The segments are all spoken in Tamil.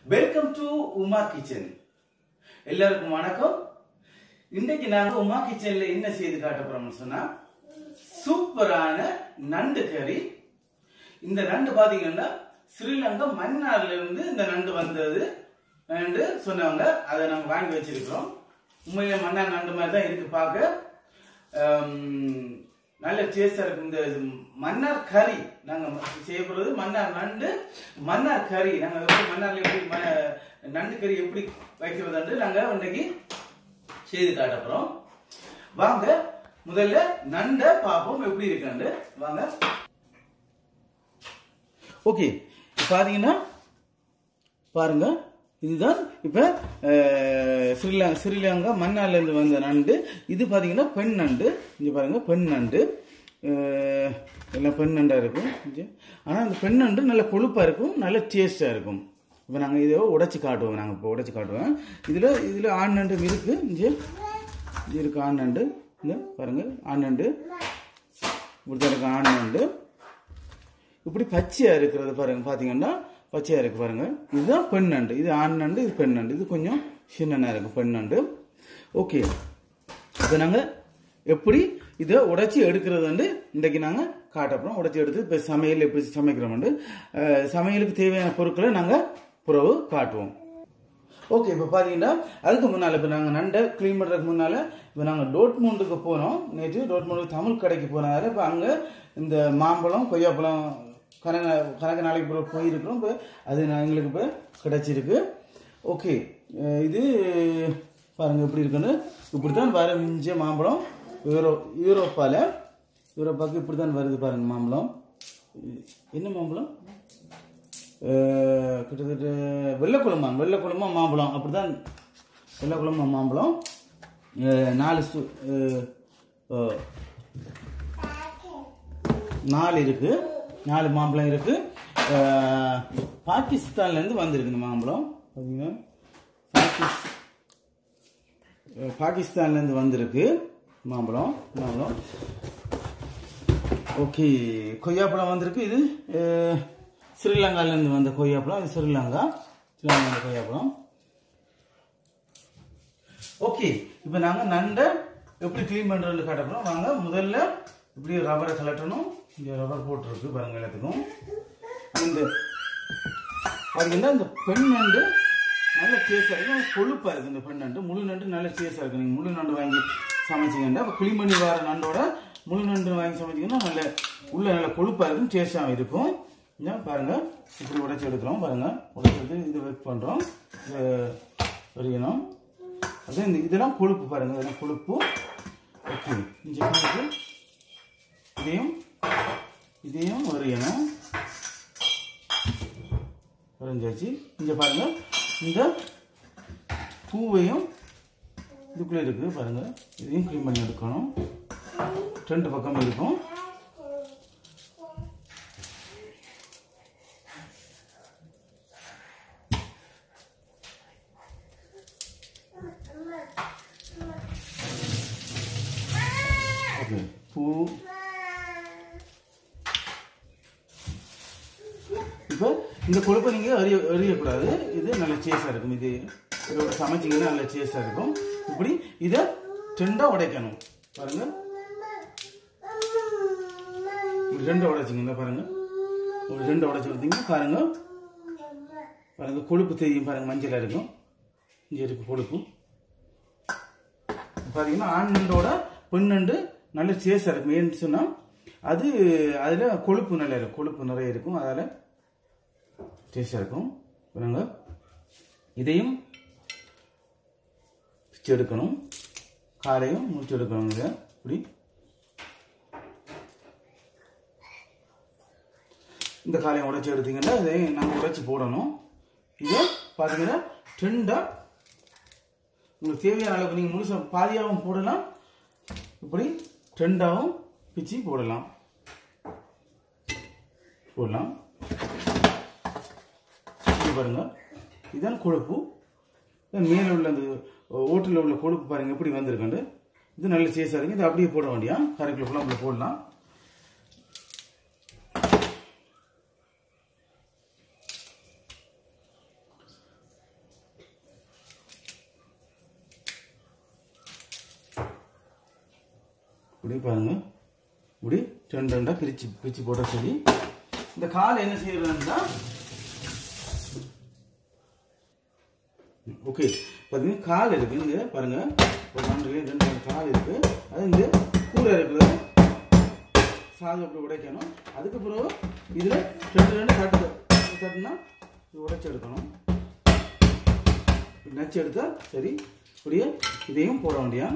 வெல்கம் டு உமா கிச்சன் எல்லாருக்கும் வணக்கம் இன்றைக்கு நாங்க உமா கிச்சன்ல என்ன செய்து காட்ட போறோம்னு சொன்னா சூப்பரான நண்டு கறி இந்த நண்டு பாத்தீங்கன்னா ஸ்ரீலங்கா மன்னார்ல இருந்து இந்த நண்டு வந்தது என்று சொன்னவங்க அதை நாங்க வாங்கி வச்சிருக்கிறோம் உண்மையிலே மன்னார் நண்டு மாதிரி தான் இருக்கு பார்க்க ஆம், நல்ல டேஸ்டா இருக்கும் இந்த மன்னார் கறி நாங்க செய்ய போறது மன்னார் நண்டு மன்னார் கறி நாங்க எப்படி மன்னார்ல எப்படி ம- நண்டு கறி எப்படி வைக்கிறதுன்னு நாங்க இன்னைக்கு செய்து காட்ட போறோம் வாங்க முதல்ல நண்டை பார்ப்போம் எப்படி இருக்காண்டு வாங்க ஓகே பாத்தீங்கன்னா பாருங்க இதுதான் இப்ப அஹ், ஸ்ரீலங்கா ஸ்ரீலங்கா மன்னார்ல இருந்து வந்த நண்டு இது பாத்தீங்கன்னா பெண் நண்டு இங்க பாருங்க பெண் நண்டு அஹ், எல்லாம் பெண் நண்டா இருக்கும் இங்க. ஆனா அந்த பெண் நண்டு நல்ல கொழுப்பா இருக்கும் நல்ல டேஸ்டா இருக்கும் இப்போ நாங்கள் இதை உடைச்சு காட்டுவோம் நாங்கள் இப்போ உடைச்சு காட்டுவோம் இதில் இதில் ஆண் நண்டு இருக்கு இங்கே இது இருக்கு ஆண் நண்டு இந்த பாருங்க ஆண் நண்டு இப்படி இருக்கு ஆண் நண்டு இப்படி பச்சையா இருக்கிறது பாருங்க பாத்தீங்கன்னா பச்சையா இருக்கு பாருங்க இதுதான் பெண் நண்டு இது ஆண் நண்டு இது பெண் நண்டு இது கொஞ்சம் சின்னனா இருக்கு பெண் நண்டு ஓகே இப்போ நாங்க எப்படி இதை உடைச்சி எடுக்கிறது வந்து இன்றைக்கு நாங்க காட்டப்போறோம் உடைச்சி எடுத்து இப்போ சமையல் எப்படி சமைக்கிறோம் சமையலுக்கு தேவையான பொருட்களை நாங்க புறவு காட்டுவோம் ஓகே இப்போ பார்த்தீங்கன்னா அதுக்கு முன்னால் இப்போ நாங்கள் நண்டை க்ளீன் பண்ணுறதுக்கு முன்னால் இப்போ நாங்கள் டோட்மூண்டுக்கு போனோம் நேற்று டோட்மூண்டுக்கு தமிழ் கடைக்கு போனதால இப்போ அங்கே இந்த மாம்பழம் கொய்யாப்பழம் கணக்கு கணக்கு நாளைக்கு பிறகு போயிருக்கிறோம் இப்போ அது நான் எங்களுக்கு இப்போ கிடைச்சிருக்கு ஓகே அஹ் இது பாருங்கள் எப்படி இருக்குன்னு இப்படி தான் வர மிஞ்ச மாம்பழம் யூரோ யூரோப்பாவில் யூரோப்பாவுக்கு இப்படி தான் வருது பாருங்கள் மாம்பழம் இது என்ன மாம்பழம் அஹ் கிட்டத்தட்ட வெள்ளைக்குளமா வெள்ளைக்குளமா மாம்பழம் அப்படிதான் வெள்ளைக்குளமா மாம்பழம் அஹ் நாலு சு- அஹ் அஹ் நாலு இருக்கு நாலு மாம்பழம் இருக்கு அஹ் பாகிஸ்தான்ல இருந்து வந்திருக்கு இந்த மாம்பழம் பார்த்தீங்கன்னா பாகிஸ் அஹ் பாகிஸ்தான்ல இருந்து வந்திருக்கு மாம்பழம் மாம்பழம் ஓகே கொய்யாப்பழம் வந்திருக்கு இது அஹ், ஸ்ரீலங்கால இருந்து வந்த கொய்யாப்பழம் இது ஸ்ரீலங்கா ஸ்ரீலங்கா வந்த கொய்யாப்பழம் ஓகே இப்போ நாங்க நண்டை எப்படி க்ளீன் பண்றதுன்னு காட்ட போறோம் வாங்க முதல்ல இப்படி ரப்பரை கலட்டணும் இங்க ரப்பர் போட்டுருக்கு பாருங்க எல்லாத்துக்கும் இந்த பாத்தீங்கன்னா இந்த பெண் நண்டு நல்ல டேஸ்டா இருக்கும் கொழுப்பா இருக்கு இந்த பெண் நண்டு முழு நண்டு நல்ல டேஸ்டா இருக்கு நீங்க முழு நண்டு வாங்கி சமைச்சீங்கன்னா இப்போ க்ளீன் பண்ணி வர நண்டோட முழு நண்டு வாங்கி சமைச்சீங்கன்னா நல்ல உள்ள நல்ல கொழுப்பா இருக்கும் டேஸ்டாகவும் இருக்கும் இங்க பாருங்க இப்படி உடைச்சு எடுக்கிறோம் பாருங்க உடைச்சு எடுத்து இது வெயிட் பண்றோம் இது வரையணும் அது இந்த இதெல்லாம் கொழுப்பு பாருங்க இதெல்லாம் கொழுப்பு ஓகே இங்கே கொழுப்பு இதையும் இதையும் வரையணும் வரைஞ்சாச்சு இங்க பாருங்க இந்த பூவையும் இதுக்குள்ள இருக்கு பாருங்க இதையும் க்ளீன் பண்ணி எடுக்கணும் ரெண்டு பக்கம் இருக்கும் ஓகே பூ இப்போ இந்த கொழுப்பை நீங்கள் அறிய அறியக்கூடாது இது நல்ல சேஸாக இருக்கும் இது இதோட சமைச்சிங்கன்னா நல்ல சேஸாக இருக்கும் இப்படி இதை ரெண்டாக உடைக்கணும் பாருங்க இப்படி ரெண்டு உடைச்சிங்க பாருங்க ஒரு ரெண்டு உடைச்சி எடுத்தீங்க பாருங்க பாருங்க கொழுப்பு தெரியும் பாருங்க மஞ்சளாக இருக்கும் இங்கே இருக்கு கொழுப்பு பார்த்தீங்கன்னா ஆண் நண்டோட பெண் நண்டு நல்ல சேஸாக இருக்கும் ஏன்னு சொன்னால் அது அதில் கொழுப்பு நல்லா இருக்கும் கொழுப்பு நிறைய இருக்கும் அதில் டேஸ்டாக இருக்கும் இப்போ நாங்கள் இதையும் பிச்சு எடுக்கணும் காலையும் முடிச்சு எடுக்கணும் இதை இப்படி இந்த காலையும் உடைச்சி எடுத்தீங்கன்னா இதை நாங்கள் உடைச்சி போடணும் இதை பார்த்தீங்கன்னா ரெண்டாக உங்களுக்கு தேவையான அளவுக்கு நீங்கள் முழுசாக பாதியாகவும் போடலாம் இப்படி ரெண்டாகவும் பிச்சு போடலாம் போடலாம் இது பாருங்க இதுதான் கொழுப்பு இது மேலே உள்ள அந்த ஓட்டில் உள்ள கொழுப்பு பாருங்க எப்படி வந்திருக்குண்டு இது நல்ல சேஸாக இருக்கு இது அப்படியே போட வேண்டியா கரைக்குள்ள குழம்புல போடலாம் இப்படி பாருங்க இப்படி ரெண்டு ரெண்டா பிரிச்சு பிரிச்சு போட்ட சரி இந்த கால் என்ன செய்யறதுன்னா ஓகே பார்த்தீங்கன்னா கால் இருக்கு இங்க பாருங்க ஒரு ரெண்டு ரெண்டு ரெண்டு கால் இருக்கு அது இங்க கூரை இருக்குது சாதம் அப்படி உடைக்கணும் அதுக்கப்புறம் இதுல ரெண்டு ரெண்டு தட்டு தட்டுனா இது உடைச்சு எடுக்கணும் இப்படி நச்சு எடுத்தா சரி இப்படியே இதையும் போட வேண்டியா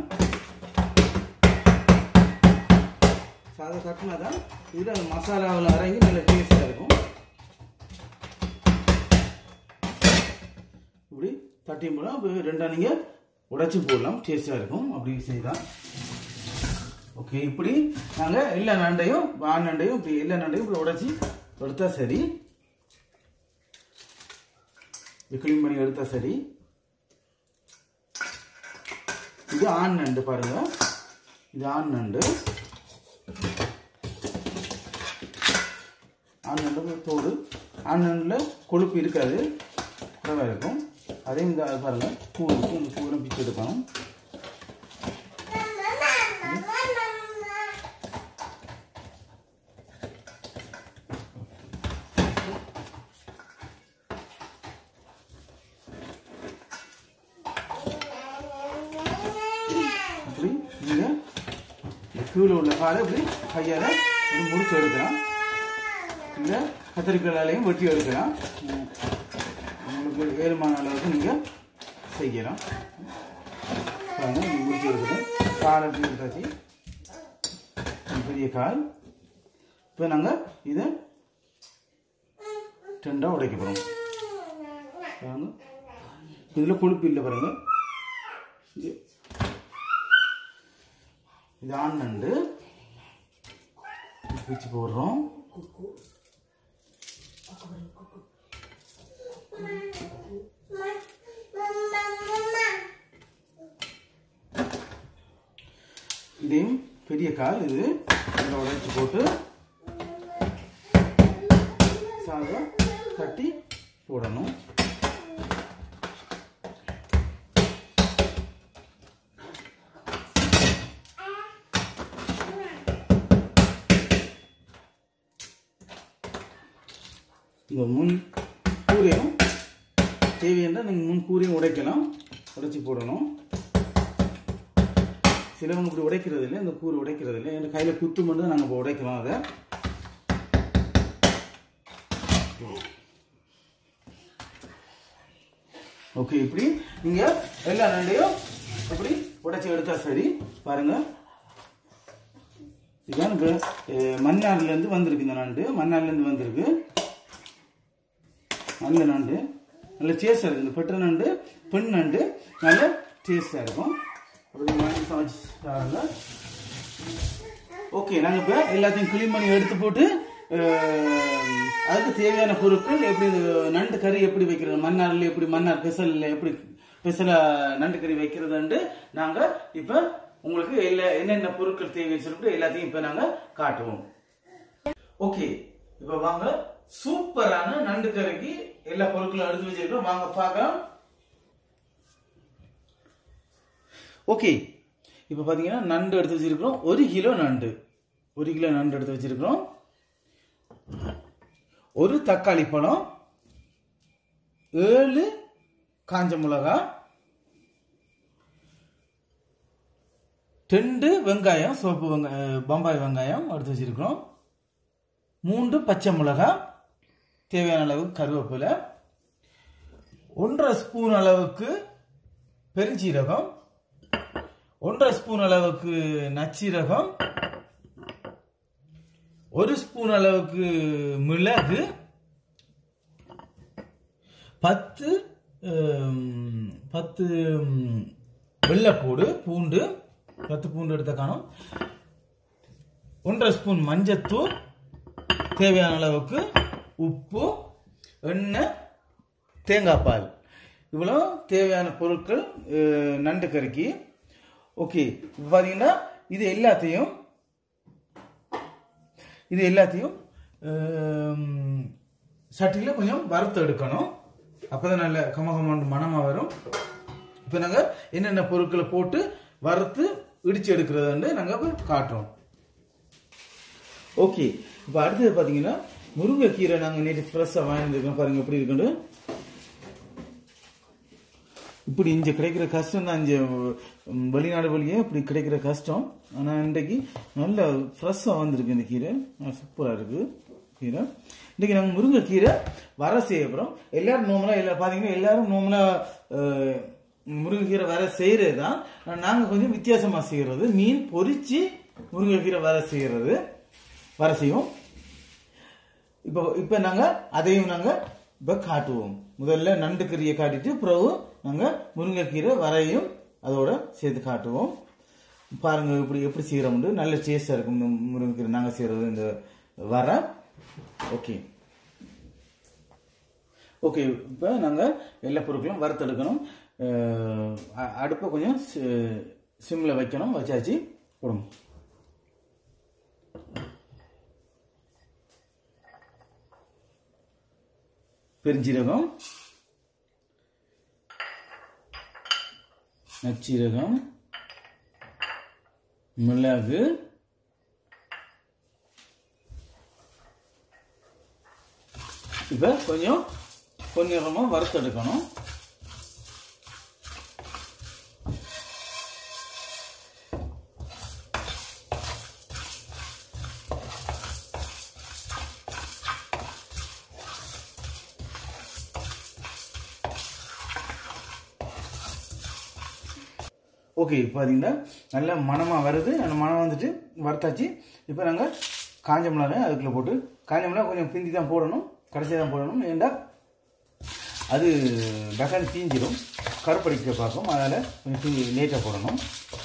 சாதம் தட்டினா தான் இதில் அந்த மசாலாவில் இறங்கி நல்ல டேஸ்டாக இருக்கும் இப்படி தட்டி போடலாம் அப்படி ரெண்டா நீங்கள் உடைச்சு போடலாம் டேஸ்டாக இருக்கும் அப்படி செய்தால் ஓகே இப்படி நாங்கள் எல்லா நண்டையும் ஆண் நண்டையும் இப்படி எல்லா நண்டையும் இப்படி உடைச்சி எடுத்தா சரி க்ளீன் பண்ணி எடுத்தா சரி இது ஆண் நண்டு பாருங்க இது ஆண் நண்டு ஆண் நண்டு தோடு ஆண் நண்டில் கொழுப்பு இருக்காது குறைவாக இருக்கும் அதே இந்த பாருங்க பூ இருக்கு இந்த பூவெல்லாம் பிச்சு எடுக்கணும் இப்படி நீங்கள் இந்த கீழே உள்ள காலை இப்படி கையால் இப்படி முடிச்சு எடுக்கலாம் இல்லை கத்திரிக்காயாலையும் வெட்டி எடுக்கலாம் உம், உங்களுக்கு ஏழுமான அளவுக்கு நீங்கள் செய்யலாம் பாருங்க இப்படி முடிச்சு எடுக்கணும் கால் எப்படி எடுத்தாச்சு இது பெரிய கால் இப்போ நாங்கள் இதை ரெண்டாக உடைக்க போகிறோம் பாருங்க இதில் கொழுப்பு இல்லை பாருங்க இது- இது ஆண் நண்டு பிச்சு போடுறோம் இதையும் பெரிய கால் இது இதில் உடைச்சு போட்டு சாதம் தட்டி போடணும் இந்த முன் கூரையும் தேவையென்றால் நீங்கள் முன் கூரையும் உடைக்கலாம் உடைச்சி போடணும் சிலவங்க இப்படி உடைக்கிறது இல்லை இந்த கூறு உடைக்கிறது இல்லை என் கையில் குத்து மட்டும் நாங்கள் இப்போ உடைக்கலாம் அதை ஓகே இப்படி நீங்கள் எல்லா நண்டையும் இப்படி உடைச்சி எடுத்தா சரி பாருங்க இதான் இப்போ மன்னார்லேருந்து வந்திருக்கு இந்த நண்டு மன்னார்லேருந்து வந்திருக்கு நல்ல நண்டு நல்ல டேஸ்டாக இருக்குது இந்த பெற்ற நண்டு பெண் நண்டு நல்ல டேஸ்டாக இருக்கும் அப்படி வாங்கி சமைச்சாங்க ஓகே நாங்கள் இப்போ எல்லாத்தையும் க்ளீன் பண்ணி எடுத்து போட்டு அஹ், அதுக்கு தேவையான பொருட்கள் எப்படி இது நண்டு கறி எப்படி வைக்கிறது மன்னாரில் எப்படி மன்னார் பெசலில் எப்படி ஸ்பெஷலாக நண்டு கறி வைக்கிறதுண்டு நாங்கள் இப்போ உங்களுக்கு எல்லா என்னென்ன பொருட்கள் தேவைன்னு சொல்லிட்டு எல்லாத்தையும் இப்போ நாங்கள் காட்டுவோம் ஓகே இப்போ வாங்க சூப்பரான நண்டு கறிக்கு எல்லா பொருட்களும் எடுத்து வச்சிருக்கோம் வாங்க பார்க்கலாம் ஓகே இப்போ பார்த்தீங்கன்னா நண்டு எடுத்து வச்சிருக்கிறோம் ஒரு கிலோ நண்டு ஒரு கிலோ நண்டு எடுத்து வச்சிருக்கிறோம் ஒரு தக்காளி பழம் ஏழு காஞ்ச மிளகா ரெண்டு வெங்காயம் சிவப்பு வெங்காயம் பம்பாய் வெங்காயம் எடுத்து வச்சிருக்கிறோம் மூன்று பச்சை மிளகாய் தேவையான அளவு கருவேப்பிலை ஒன்றரை ஸ்பூன் அளவுக்கு பெருஞ்சீரகம் ஒன்றரை ஸ்பூன் அளவுக்கு நச்சீரகம் ஒரு ஸ்பூன் அளவுக்கு மிளகு பத்து ஹம், பத்து ஹம், வெள்ளைப்பூடு பூண்டு பத்து பூண்டு எடுத்த காணும் ஒன்றரை ஸ்பூன் மஞ்சத்தூள் தேவையான அளவுக்கு உப்பு எண்ணெய் தேங்காய் பால் இவ்வளோ தேவையான பொருட்கள் அஹ், நண்டு கறிக்கு ஓகே இப்போ பார்த்தீங்கன்னா இது எல்லாத்தையும் இது எல்லாத்தையும் சட்டியில் கொஞ்சம் வறுத்து எடுக்கணும் அப்போ தான் நல்ல கமகமான மணமாக வரும் இப்போ நாங்கள் என்னென்ன பொருட்களை போட்டு வறுத்து இடிச்சு எடுக்கிறதுன்னு நாங்கள் இப்போ காட்டுறோம் ஓகே இப்போ அடுத்தது பார்த்தீங்கன்னா முருங்கைக்கீரை நாங்கள் நேற்று ஃப்ரெஷ்ஷாக வாங்கியிருக்கோம் பாருங்க எப்படி இருக்குன்னு இப்படி இங்கே கிடைக்கிற கஷ்டம் தான் இங்கே ம், வெளிநாடு வழியே இப்படி கிடைக்கிற கஷ்டம் ஆனால் இன்றைக்கு நல்ல ஃப்ரெஷ்ஷாக வந்திருக்கு இந்த கீரை சூப்பராக இருக்குது கீரை இன்றைக்கி நாங்கள் முருங்கைக்கீரை வர செய்ய போகிறோம் எல்லாரும் நோமலாக எல்லா பார்த்தீங்கன்னா எல்லாரும் நோமலாக முருங்கைக்கீரை வர செய்கிறது தான் நாங்கள் கொஞ்சம் வித்தியாசமாக செய்கிறது மீன் பொரிச்சு முருங்கைக்கீரை வர செய்கிறது வர செய்வோம் இப்போ இப்போ நாங்கள் அதையும் நாங்கள் இப்போ காட்டுவோம் முதல்ல நண்டு கறியை காட்டிட்டு பிறகு நாங்கள் முருங்கைக்கீரை வரையும் அதோட சேர்த்து காட்டுவோம் பாருங்க இப்படி எப்படி செய்கிறோம்னு நல்ல டேஸ்டாக இருக்கும் இந்த முருங்கைக்கீரை நாங்கள் செய்கிறது இந்த வர ஓகே ஓகே இப்போ நாங்கள் எல்லா பொருட்களும் வறுத்தெடுக்கணும் அஹ், அ- அடுப்பை கொஞ்சம் சிம்மில் வைக்கணும் வச்சாச்சு போடும் பெருஞ்சீரகம் நச்சீரகம் மிளகு இப்போ கொஞ்சம் பொன்னிறமாக வறுத்தெடுக்கணும் ஓகே இப்போ பார்த்தீங்கன்னா நல்ல மணமாக வருது அந்த மனம் வந்துட்டு வறுத்தாச்சு இப்போ நாங்கள் காஞ்ச மிளகாய் அதுக்குள்ளே போட்டு காஞ்ச மிளகாய் கொஞ்சம் பிந்தி தான் போடணும் கடைசியாக தான் போடணும் ஏண்டா அது டக்கான் தீஞ்சிடும் கருப்படிக்க பார்க்கும் அதனால் கொஞ்சம் தீ லேட்டாக போடணும்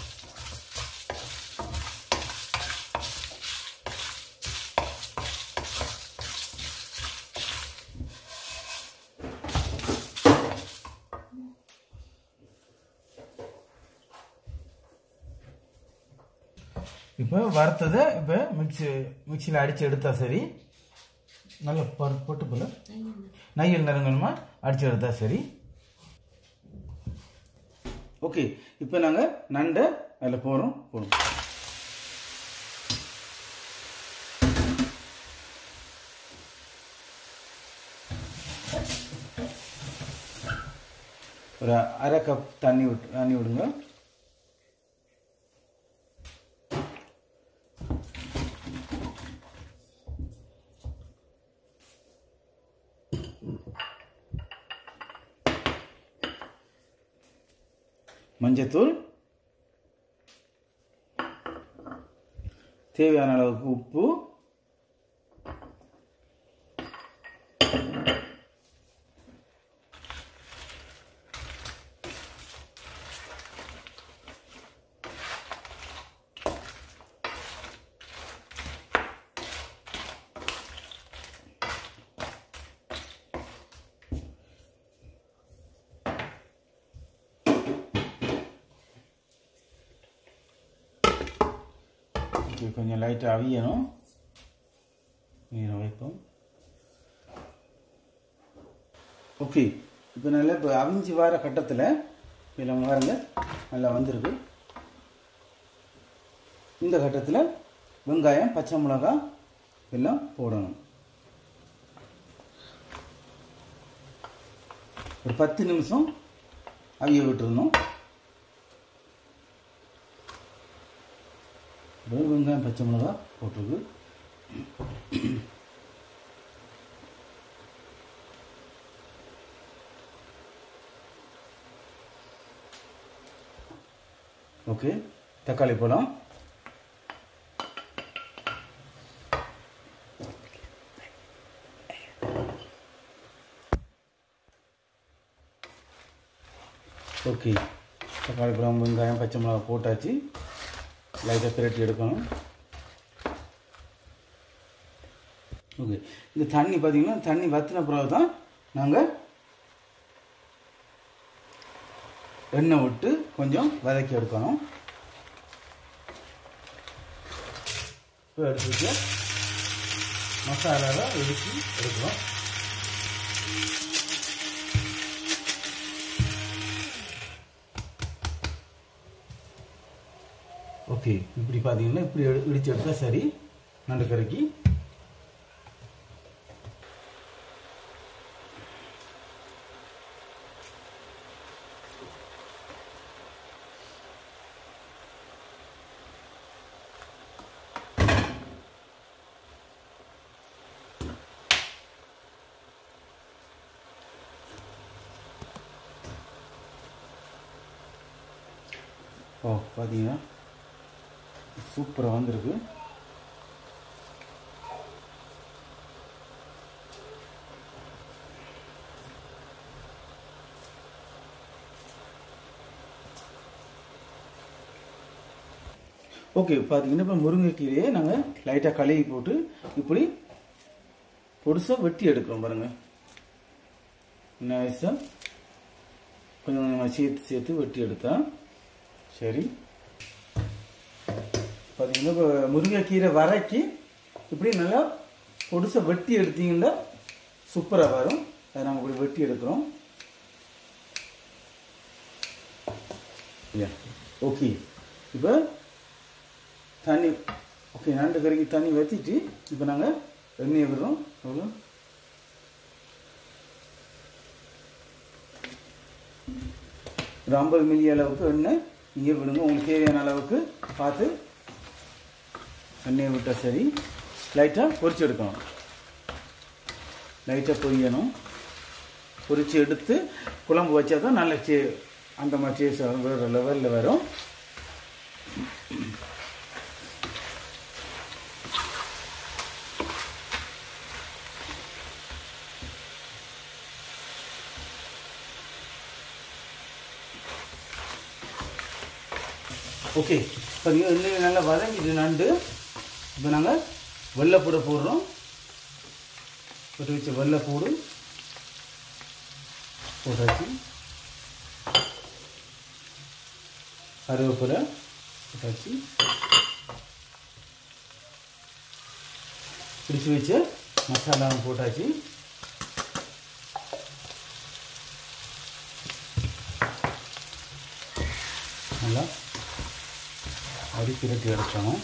இப்போ வறுத்ததை இப்போ மிக்சி மிக்சியில் அடித்து எடுத்தா சரி நல்ல பரு போட்டு போல நையல் நிறங்கணுமா அடித்து எடுத்தா சரி ஓகே இப்போ நாங்கள் நண்டை அதில் போகிறோம் போடுறோம் ஒரு அரை கப் தண்ணி விட்டு தண்ணி விடுங்க மஞ்சத்தூள் தேவையான அளவுக்கு உப்பு இது கொஞ்சம் லைட்டாக அவியணும் நீரை வைப்போம் ஓகே இப்போ நல்லா இப்போ அவிஞ்சு வர கட்டத்தில் இதில் பாருங்க நல்லா வந்திருக்கு இந்த கட்டத்தில் வெங்காயம் பச்சை மிளகாய் எல்லாம் போடணும் ஒரு பத்து நிமிஷம் அவிய விட்டுருணும் வெறும் வெங்காயம் பச்சை மிளகா போட்டிருக்கு ஓகே தக்காளி பழம் ஓகே தக்காளி பழம் வெங்காயம் பச்சை மிளகா போட்டாச்சு லைட்டாக பிரட்டி எடுக்கணும் ஓகே இந்த தண்ணி பார்த்தீங்கன்னா தண்ணி வற்றின பிறகு தான் நாங்கள் எண்ணெய் விட்டு கொஞ்சம் வதக்கி எடுக்கணும் இப்போ எடுத்துட்டு மசாலாவை இடித்து எடுக்கிறோம் ஓகே இப்படி பார்த்தீங்கன்னா இப்படி எடு- இடிச்சு எடுத்தா சரி நண்டு கறிக்கு ஓ பார்த்தீங்கன்னா சூப்பராக வந்திருக்கு ஓகே பார்த்தீங்கன்னா இப்போ முருங்கைக்கீரையை நாங்கள் லைட்டாக கழுவி போட்டு இப்படி பொடுசாக வெட்டி எடுக்கிறோம் பாருங்கள் நைஸாக கொஞ்சம் கொஞ்சமாக சேர்த்து சேர்த்து வெட்டி எடுத்தா சரி பார்த்தீங்கன்னா இப்போ முருங்கைக்கீரை வரைக்கி இப்படி நல்லா பொடுசை வெட்டி எடுத்தீங்கன்னா சூப்பராக வரும் அதை நம்ம இப்படி வெட்டி எடுக்கிறோம் ஓகே இப்போ தண்ணி ஓகே நண்டு கறிக்கு தண்ணி வற்றிட்டு இப்போ நாங்கள் எண்ணெயை விடுறோம் எவ்வளோ ஒரு ஐம்பது மில்லி அளவுக்கு எண்ணெய் நீங்கள் விடுங்க உங்களுக்கு தேவையான அளவுக்கு பார்த்து எண்ணெயை விட்டால் சரி லைட்டாக பொரிச்சு எடுக்கணும் லைட்டாக பொரியணும் பொரிச்சு எடுத்து குழம்பு வச்சா தான் நல்ல சே அந்த மாதிரி டேஸ்ட் வேறு லெவலில் வரும் ஓகே இப்போ நீங்கள் எண்ணெய் நல்லா வதங்கிட்டு நண்டு இப்போ நாங்கள் வெள்ளைப்பூடை போடுறோம் போட்டு வச்ச வெள்ளைப்பூடு போட்டாச்சு கருவேப்பிலை போட்டாச்சு பிடிச்சி வச்ச மசாலாவும் போட்டாச்சு நல்லா அடி பிரட்டி எடுக்கணும்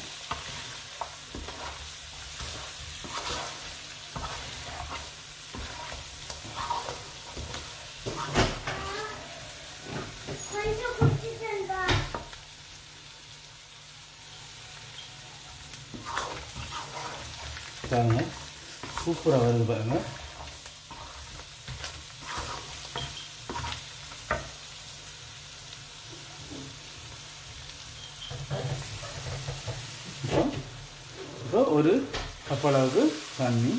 பாருங்க சூப்பராக வருது பாருங்க இப்போ இப்போ ஒரு கப் அளவுக்கு தண்ணி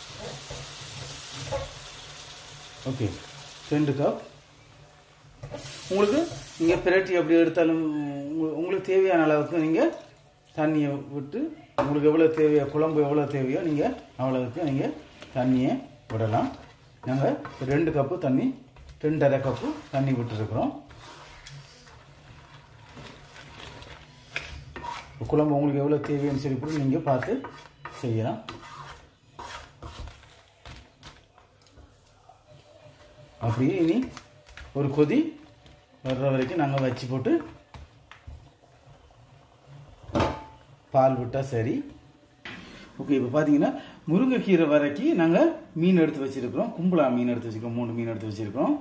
ஓகே ரெண்டு கப் உங்களுக்கு நீங்கள் பிரட்டி எப்படி எடுத்தாலும் உங்க- உங்களுக்கு தேவையான அளவுக்கு நீங்கள் தண்ணியை விட்டு உங்களுக்கு எவ்வளோ தேவையோ குழம்பு எவ்வளோ தேவையோ நீங்கள் அவ்வளோவுக்கு நீங்கள் தண்ணியை விடலாம் நாங்கள் ரெண்டு கப்பு தண்ணி ரெண்டரை கப்பு தண்ணி விட்டுருக்குறோம் குழம்பு உங்களுக்கு எவ்வளோ தேவைன்னு சொல்லி கூட நீங்கள் பார்த்து செய்யலாம் அப்படியே இனி ஒரு கொதி வர்ற வரைக்கும் நாங்கள் வச்சு போட்டு பால் விட்டால் சரி ஓகே இப்போ பார்த்தீங்கன்னா முருங்கைக்கீரை வரைக்கும் நாங்கள் மீன் எடுத்து வச்சிருக்கிறோம் கும்பலா மீன் எடுத்து வச்சிருக்கோம் மூணு மீன் எடுத்து வச்சிருக்கிறோம்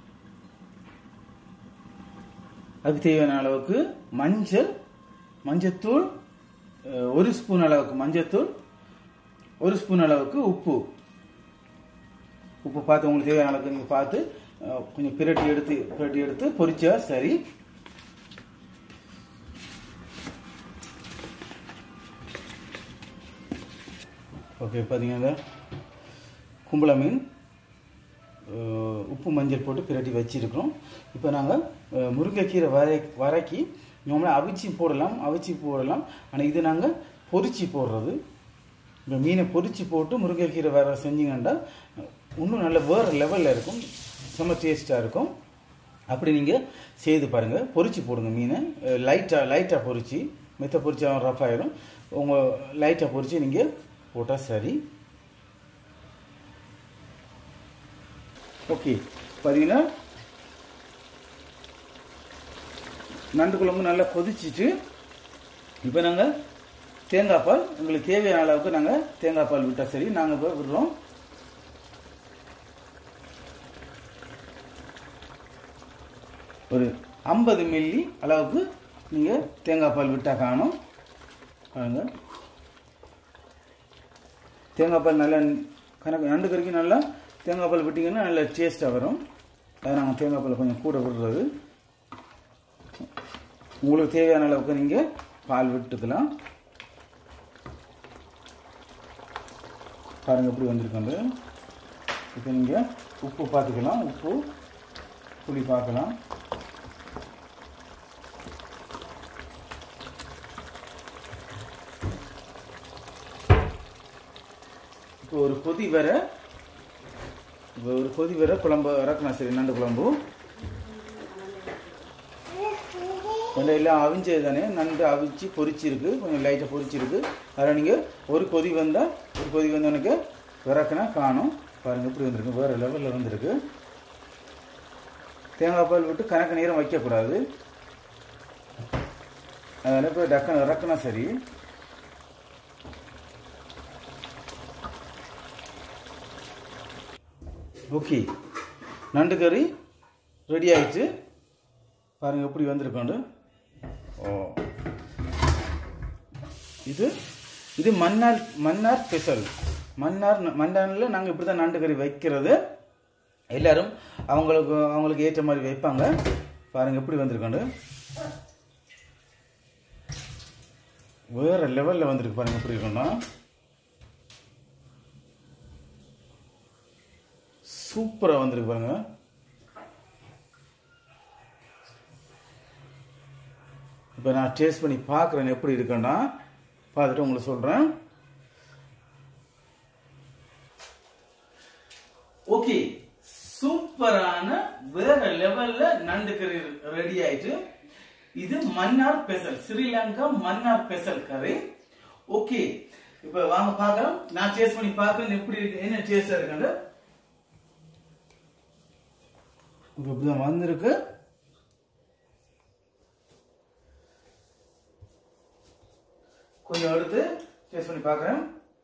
அதுக்கு தேவையான அளவுக்கு மஞ்சள் மஞ்சத்தூள் அஹ், ஒரு ஸ்பூன் அளவுக்கு மஞ்சத்தூள் ஒரு ஸ்பூன் அளவுக்கு உப்பு உப்பு பார்த்து உங்களுக்கு தேவையான அளவுக்கு நீங்கள் பார்த்து அஹ், கொஞ்சம் பிரட்டி எடுத்து பிரட்டி எடுத்து பொரிச்சா சரி ஓகே பார்த்தீங்கன்னா கும்பள மீன் அஹ், உப்பு மஞ்சள் போட்டு பிரட்டி வச்சிருக்கிறோம் இப்போ நாங்கள் முருங்கைக்கீரை வரை வரைக்கி நம்மளாம் அவிச்சி போடலாம் அவிச்சி போடலாம் ஆனால் இது நாங்கள் பொரிச்சு போடுறது இப்போ மீனை பொரிச்சு போட்டு முருங்கைக்கீரை வர செஞ்சீங்கன்னா இன்னும் நல்ல வேறு லெவலில் இருக்கும் செம்ம டேஸ்ட்டாக இருக்கும் அப்படி நீங்கள் செய்து பாருங்கள் பொரிச்சு போடுங்க மீனை லைட்டாக லைட்டாக பொரிச்சு மெத்த பொரிச்சா ரஃப் ஆயிடும் உங்கள் லைட்டாக பொரிச்சு நீங்கள் போட்டால் சரி ஓகே பார்த்தீங்கன்னா நண்டு குழம்பு நல்லா கொதிச்சிட்டு இப்போ நாங்கள் தேங்காய் பால் உங்களுக்கு தேவையான அளவுக்கு நாங்கள் தேங்காய் பால் விட்டால் சரி நாங்கள் இப்போ விடுறோம் ஒரு ஐம்பது மில்லி அளவுக்கு நீங்கள் தேங்காய் பால் விட்டால் காணும் பாருங்க தேங்காய் பால் நல்லா கணக்கு நண்டு கறிக்கு நல்லா தேங்காய் பால் விட்டிங்கன்னா நல்ல டேஸ்ட்டாக வரும் அதை நாங்கள் தேங்காய் பால் கொஞ்சம் கூட விடுறது உங்களுக்கு தேவையான அளவுக்கு நீங்கள் பால் விட்டுக்கலாம் பாருங்கள் எப்படி வந்திருக்கோங்க இப்போ நீங்கள் உப்பு பார்த்துக்கலாம் உப்பு புளி பார்க்கலாம் இப்போ ஒரு கொதி வர இப்போ ஒரு கொதி வர குழம்பு இறக்கணும் சரி நண்டு குழம்பு கொஞ்சம் எல்லாம் அவிஞ்சது தானே நண்டு அவிச்சு பொரிச்சிருக்கு கொஞ்சம் லைட்டாக பொரிச்சிருக்கு அதில் நீங்கள் ஒரு கொதி வந்தால் ஒரு கொதி வந்தவனுக்கு இறக்குனா காணும் பாருங்கள் இப்படி வந்திருக்கு வேறு லெவலில் வந்திருக்கு தேங்காய் பால் விட்டு கணக்கு நேரம் வைக்கக்கூடாது அதனால் இப்போ டக்குன்னு இறக்குனா சரி ஓகே நண்டு கறி ரெடி ஆயிடுச்சு பாருங்கள் எப்படி வந்திருக்கோண்டு ஓ இது இது மன்னார் மன்னார் ஸ்பெஷல் மன்னார் மன்னாரில் நாங்கள் இப்படி தான் நண்டு கறி வைக்கிறது எல்லாரும் அவங்களுக்கு அவங்களுக்கு ஏற்ற மாதிரி வைப்பாங்க பாருங்கள் எப்படி வந்திருக்கோண்டு வேறு லெவலில் வந்திருக்கு பாருங்கள் எப்படி இருக்குன்னா சூப்பராக வந்திருக்கு பாருங்க இப்போ நான் டேஸ்ட் பண்ணி பார்க்குறேன் எப்படி இருக்குன்னா பார்த்துட்டு உங்களுக்கு சொல்கிறேன் ஓகே சூப்பரான வேற லெவல்ல நண்டு கறி ரெடி ஆயிட்டு இது மன்னார் பெசல் ஸ்ரீலங்கா மன்னார் பெசல் கறி ஓகே இப்போ வாங்க பார்க்கலாம் நான் டேஸ்ட் பண்ணி பார்க்கறேன் எப்படி இருக்கு என்ன டேஸ்டா இருக்குன்னு இப்போ இப்படிதான் வந்திருக்கு கொஞ்சம் எடுத்து டேஸ்ட் பண்ணி பார்க்குறேன்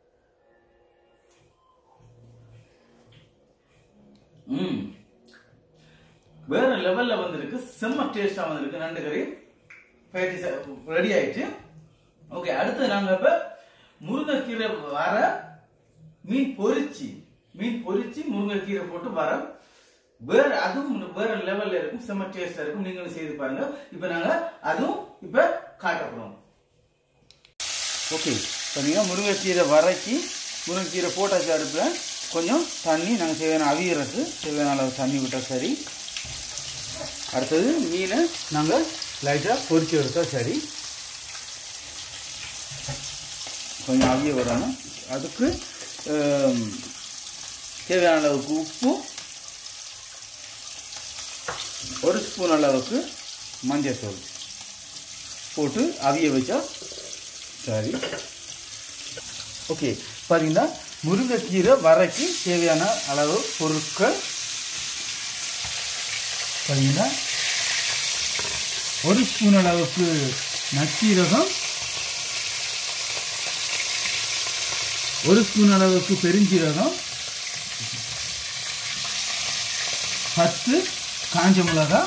ம் வேற லெவல்ல வந்திருக்கு செம்ம டேஸ்டா வந்திருக்கு நண்டு கறி ரெடி ஆயிடுச்சு ஓகே அடுத்து நாங்க இப்ப முருங்கைக்கீரை வர மீன் பொரிச்சு மீன் பொரிச்சு முருங்கைக்கீரை போட்டு வர வேற அதுவும் வேற லெவல்ல இருக்கும் செம்ம டேஸ்டா இருக்கும் நீங்களும் செய்து பாருங்க இப்ப நாங்க அதுவும் இப்ப காட்ட போறோம் ஓகே பார்த்தீங்கன்னா முருங்கைக்கீரை வரைக்கி முருங்கைக்கீரை போட்டாச்சு அடுப்பில் கொஞ்சம் தண்ணி நாங்கள் தேவையான அவியறதுக்கு தேவையான அளவு தண்ணி விட்டால் சரி அடுத்தது மீனை நாங்கள் லைட்டாக பொரிச்சு எடுத்தால் சரி கொஞ்சம் அவிய வரணும் அதுக்கு ஆம், தேவையான அளவுக்கு உப்பு ஒரு ஸ்பூன் அளவுக்கு மஞ்சத்தூள் போட்டு அவிய வச்சா சரி ஓகே பார்த்தீங்கன்னா முருங்கைக்கீரை வரைக்கு தேவையான அளவு பொருட்கள் பார்த்தீங்கன்னா ஒரு ஸ்பூன் அளவுக்கு நச்சீரகம் ஒரு ஸ்பூன் அளவுக்கு பெருஞ்சீரகம் பத்து காஞ்ச மிளகாய்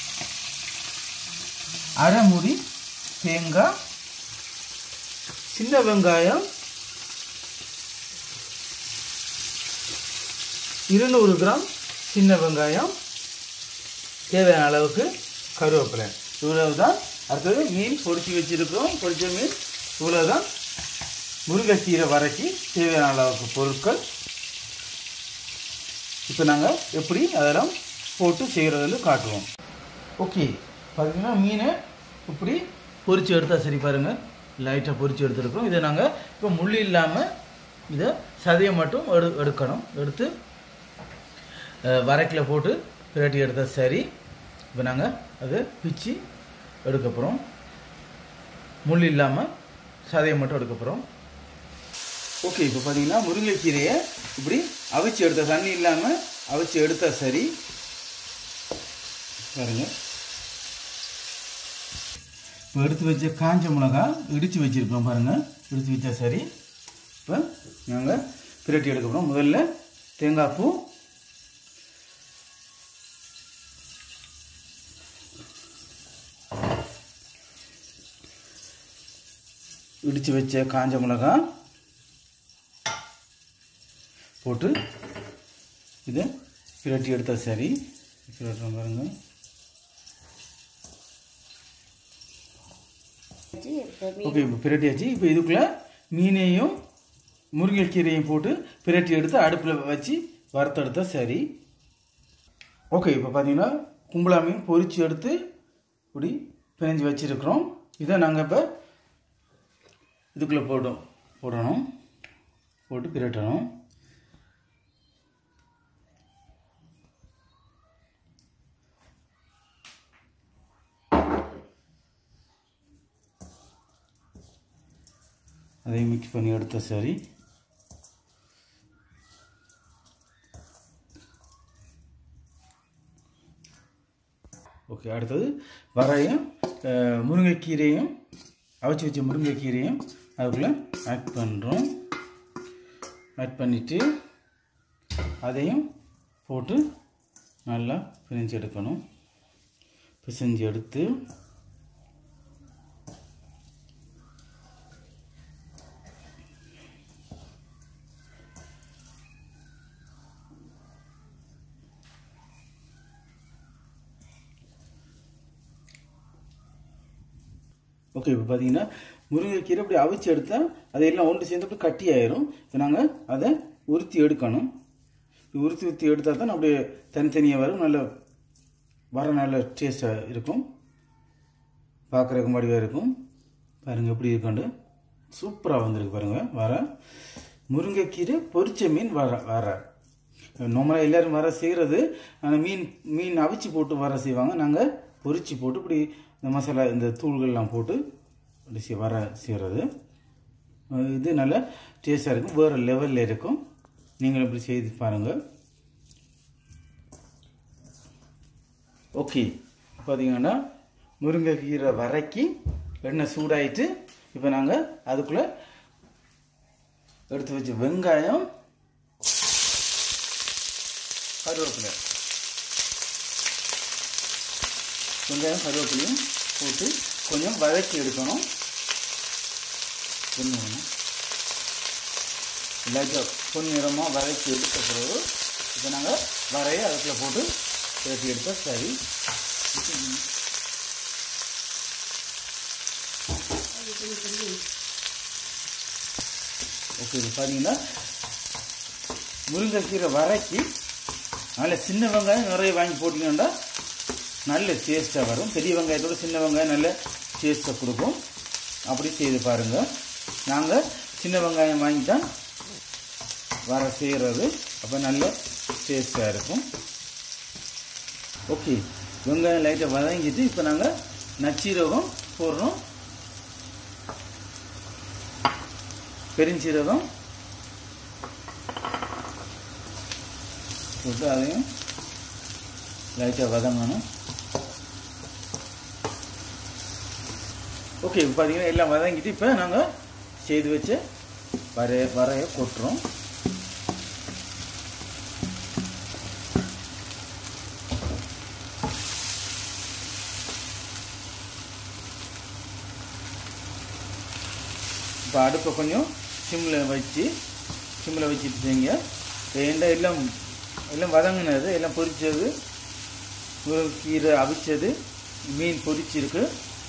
அரை முடி தேங்காய் சின்ன வெங்காயம் இருநூறு கிராம் சின்ன வெங்காயம் தேவையான அளவுக்கு கருவேப்பிலை இவ்வளவு தான் அடுத்தது மீன் பொரிச்சு வச்சிருக்கோம் பொரிச்ச மீன் இவ்வளவு தான் முருங்கைக்கீரை வரைச்சி தேவையான அளவுக்கு பொருட்கள் இப்போ நாங்கள் எப்படி அதெல்லாம் போட்டு செய்கிறதுன்னு காட்டுவோம் ஓகே பார்த்தீங்கன்னா மீனை இப்படி பொரிச்சு எடுத்தால் சரி பாருங்கள் லைட்டாக பொரிச்சு எடுத்துருக்கோம் இதை நாங்கள் இப்போ முள் இல்லாமல் இதை சதையை மட்டும் எடு எடுக்கணும் எடுத்து வரைக்கில் போட்டு பிரட்டி எடுத்தால் சரி இப்போ நாங்கள் அதை பிச்சு எடுக்க போகிறோம் முள் இல்லாமல் சதையை மட்டும் எடுக்க போகிறோம் ஓகே இப்போ பார்த்தீங்கன்னா முருங்கைக்கீரையை இப்படி அவிச்சு எடுத்த தண்ணி இல்லாமல் அவிச்சு எடுத்தா சரி பாருங்க இப்போ எடுத்து வச்ச காஞ்ச மிளகா இடித்து வச்சுருக்கோம் பாருங்கள் இடித்து வச்சா சரி இப்போ நாங்கள் பிரட்டி எடுக்க போகிறோம் முதல்ல தேங்காய் பூ இடித்து வச்ச காஞ்ச மிளகா போட்டு இதை பிரட்டி எடுத்தா சரி பிரட்டுறோம் பாருங்க ஓகே இப்போ பிரட்டியாச்சு இப்போ இதுக்குள்ளே மீனையும் முருங்கைக்கீரையும் போட்டு பிரட்டி எடுத்து அடுப்பில் வச்சு வறுத்தெடுத்தா சரி ஓகே இப்போ பார்த்தீங்கன்னா கும்பலா மீன் பொரிச்சு எடுத்து இப்படி பிணைஞ்சு வச்சுருக்குறோம் இதை நாங்கள் இப்போ இதுக்குள்ளே போட்டோம் போடணும் போட்டு பிரட்டணும் அதையும் மிக்ஸ் பண்ணி எடுத்த சரி ஓகே அடுத்தது வரையும் அஹ், முருங்கைக்கீரையும் அவிச்சு வச்ச முருங்கைக்கீரையும் அதுக்குள்ளே ஆட் பண்ணுறோம் ஆட் பண்ணிவிட்டு அதையும் போட்டு நல்லா பிரிஞ்சு எடுக்கணும் பிசைஞ்சு எடுத்து ஓகே இப்போ பார்த்தீங்கன்னா முருங்கைக்கீரை இப்படி அவிச்சு எடுத்தால் அதையெல்லாம் ஒன்று சேர்ந்து அப்படி கட்டி ஆயிரும் இப்போ நாங்கள் அதை உருத்தி எடுக்கணும் இப்படி உருத்தி உருத்தி எடுத்தால் தான் அப்படியே தனித்தனியாக வரும் நல்ல வர நல்ல டேஸ்ட்டாக இருக்கும் பார்க்குறதுக்கு மடிவாக இருக்கும் பாருங்கள் எப்படி இருக்காண்டு சூப்பராக வந்திருக்கு பாருங்கள் வர முருங்கைக்கீரை பொரிச்ச மீன் வர வர நார்மலாக எல்லோரும் வர செய்கிறது ஆனால் மீன் மீன் அவிச்சு போட்டு வர செய்வாங்க நாங்கள் பொரிச்சு போட்டு இப்படி இந்த மசாலா இந்த தூள்கள்லாம் போட்டு அப்படி செய்- வர செய்கிறது இது நல்ல டேஸ்டாக இருக்கும் வேறு லெவலில் இருக்கும் நீங்களும் இப்படி செய்து பாருங்கள் ஓகே பார்த்தீங்கன்னா முருங்கைக்கீரை வரைக்கி எண்ணெய் சூடாயிட்டு இப்போ நாங்கள் அதுக்குள்ளே எடுத்து வச்ச வெங்காயம் கருவேப்பிலை வெங்காயம் கருவேப்பிலையும் போட்டு கொஞ்சம் வதக்கி எடுக்கணும் பொன்னிறமாக லைட்டாக பொன்னிறமாக வதக்கி எடுத்த பிறகு இப்போ நாங்கள் வரைய அதுக்குள்ளே போட்டு பேட்டி எடுத்தா சரி ஓகே இது பார்த்தீங்கன்னா முருங்கைக்கீரை வரைக்கி நல்ல சின்ன வெங்காயம் நிறைய வாங்கி போட்டிங்கன்னா நல்ல டேஸ்ட்டாக வரும் பெரிய வெங்காயத்தோட சின்ன வெங்காயம் நல்ல டேஸ்ட்டை கொடுக்கும் அப்படி செய்து பாருங்கள் நாங்கள் சின்ன வெங்காயம் வாங்கி தான் வர செய்கிறது அப்போ நல்ல டேஸ்ட்டாக இருக்கும் ஓகே வெங்காயம் லைட்டாக வதங்கிட்டு இப்போ நாங்கள் நச்சீரகம் போடுறோம் பெருஞ்சீரகம் போட்டு அதையும் லைட்டாக வதங்கணும் ஓகே இப்போ பார்த்தீங்கன்னா எல்லாம் வதங்கிட்டு இப்போ நாங்கள் செய்து வச்ச வரைய வரைய கொட்டுறோம் இப்போ அடுப்பை கொஞ்சம் சிம்மில் வச்சு சிம்மில் வச்சுட்டு செய்யுங்க ஏண்டா எல்லாம் எல்லாம் வதங்கினது எல்லாம் பொரிச்சது கீரை அவிச்சது மீன் பொரிச்சிருக்கு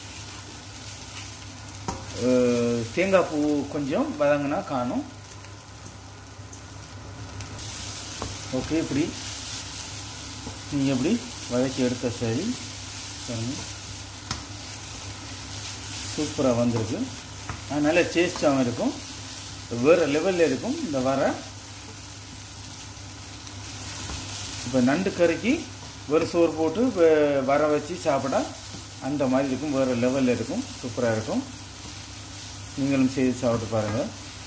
அஹ், தேங்காய் பூ கொஞ்சம் வதங்கினா காணும் ஓகே இப்படி நீங்கள் எப்படி வதக்கி எடுத்த சரி பாருங்க சூப்பராக வந்திருக்கு அது நல்ல டேஸ்டாகவும் இருக்கும் வேறு லெவலில் இருக்கும் இந்த வர இப்போ நண்டு கறிக்கு ஒரு சோறு போட்டு இப்போ வர வச்சு சாப்பிட அந்த மாதிரி இருக்கும் வேறு லெவலில் இருக்கும் சூப்பராக இருக்கும் நீங்களும் செய்து சாப்பிட்டு பாருங்கள்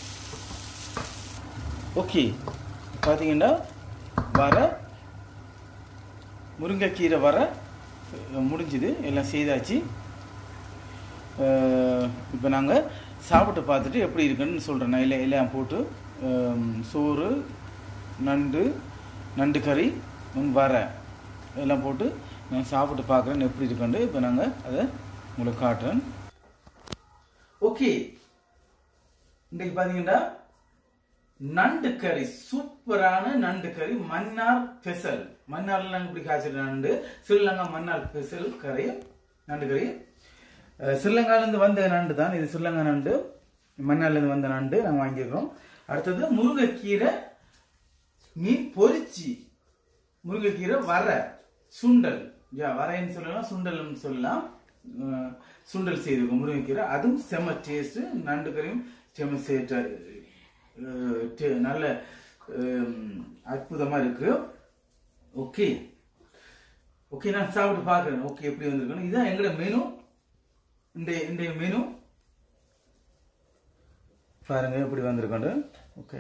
ஓகே பார்த்தீங்கன்னா வர முருங்கைக்கீரை வர முடிஞ்சுது எல்லாம் செய்தாச்சு இப்போ நாங்கள் சாப்பிட்டு பார்த்துட்டு எப்படி இருக்குன்னு சொல்கிறேன் நான் இல்லை எல்லாம் போட்டு அஹ், சோறு நண்டு நண்டு கறி ம், வரை எல்லாம் போட்டு நான் சாப்பிட்டு பார்க்குறேன் எப்படி இருக்குன்னு இப்போ நாங்கள் அதை உங்களுக்கு காட்டுறேன் ஓகே இன்னைக்கு பார்த்தீங்கன்னா நண்டு கறி சூப்பரான நண்டு கறி மன்னார் ஸ்பெஷல் மன்னார்ல நாங்கள் இப்படி காய்ச்சிற நண்டு ஸ்ரீலங்கா மன்னார் ஸ்பெஷல் கறி நண்டு கறி அஹ், ஸ்ரீலங்காலேருந்து வந்த நண்டு தான் இது ஸ்ரீலங்கா நண்டு மன்னார்லேருந்து வந்த நண்டு நாங்கள் வாங்கியிருக்கிறோம் அடுத்தது முருங்கைக்கீரை மீன் பொரிச்சி முருங்கைக்கீரை வர சுண்டல் யா வரைன்னு சொல்லலாம் சுண்டல்னு சொல்லலாம் அஹ், சுண்டல் செய்திருக்கோம் முருங்கைக்கீரை அதுவும் செம்ம டேஸ்ட் நண்டு கறியும் செம்ம சேட்ட அஹ், டே- நல்ல அஹ், அற்புதமா இருக்கு ஓகே ஓகே நான் சாப்பிட்டு பார்க்குறேன் ஓகே எப்படி வந்திருக்கணும் இதுதான் எங்களோட மெனு இந்த இந்த மெனு பாருங்க எப்படி வந்திருக்கோண்டு ஓகே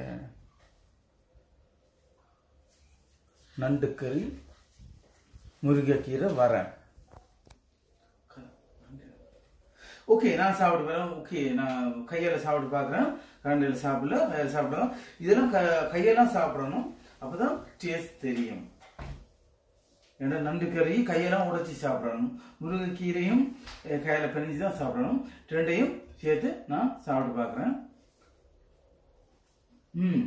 நண்டு கறி முருங்கைக்கீரை வரேன் ஓகே நான் சாப்பிட்டு போறேன் ஓகே நான் கையால சாப்பிட்டு பார்க்குறேன் கரண்டியில் சாப்பிடல கையால சாப்பிடுறோம் இதெல்லாம் க- கையெல்லாம் சாப்பிடணும் அப்பதான் டேஸ்ட் தெரியும் ஏன்னா நண்டு கறி கையெல்லாம் உடைச்சி சாப்பிடணும் முருங்கைக்கீரையும் அஹ், கையால பிணைஞ்சு தான் சாப்பிடணும் ரெண்டையும் சேர்த்து நான் சாப்பிட்டு பார்க்குறேன் ம்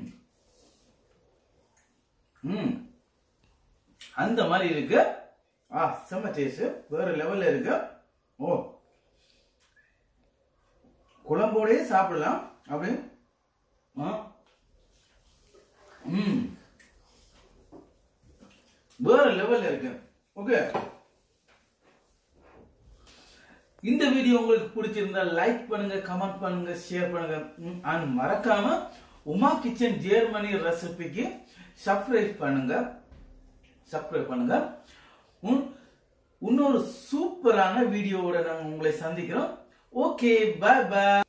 ம் அந்த மாதிரி இருக்கு ஆ செம்ம டேஸ்ட் வேற லெவல்ல இருக்கு ஓ குழம்போடயே சாப்பிடலாம் அப்படி ஆ ம் வேற லெவல்ல இருக்கு ஓகே இந்த வீடியோ உங்களுக்கு பிடிச்சிருந்தா லைக் பண்ணுங்க கமெண்ட் பண்ணுங்க ஷேர் பண்ணுங்க ம், and மறக்காம உமா கிச்சன் ஜெர்மனி ரெசிபிக்கு சப்ஸ்கிரைப் பண்ணுங்க சப்ஸ்கிரைப் பண்ணுங்க உம், இன்னொரு சூப்பரான வீடியோவோட நாங்க உங்களை சந்திக்கிறோம் ஓகே பை பை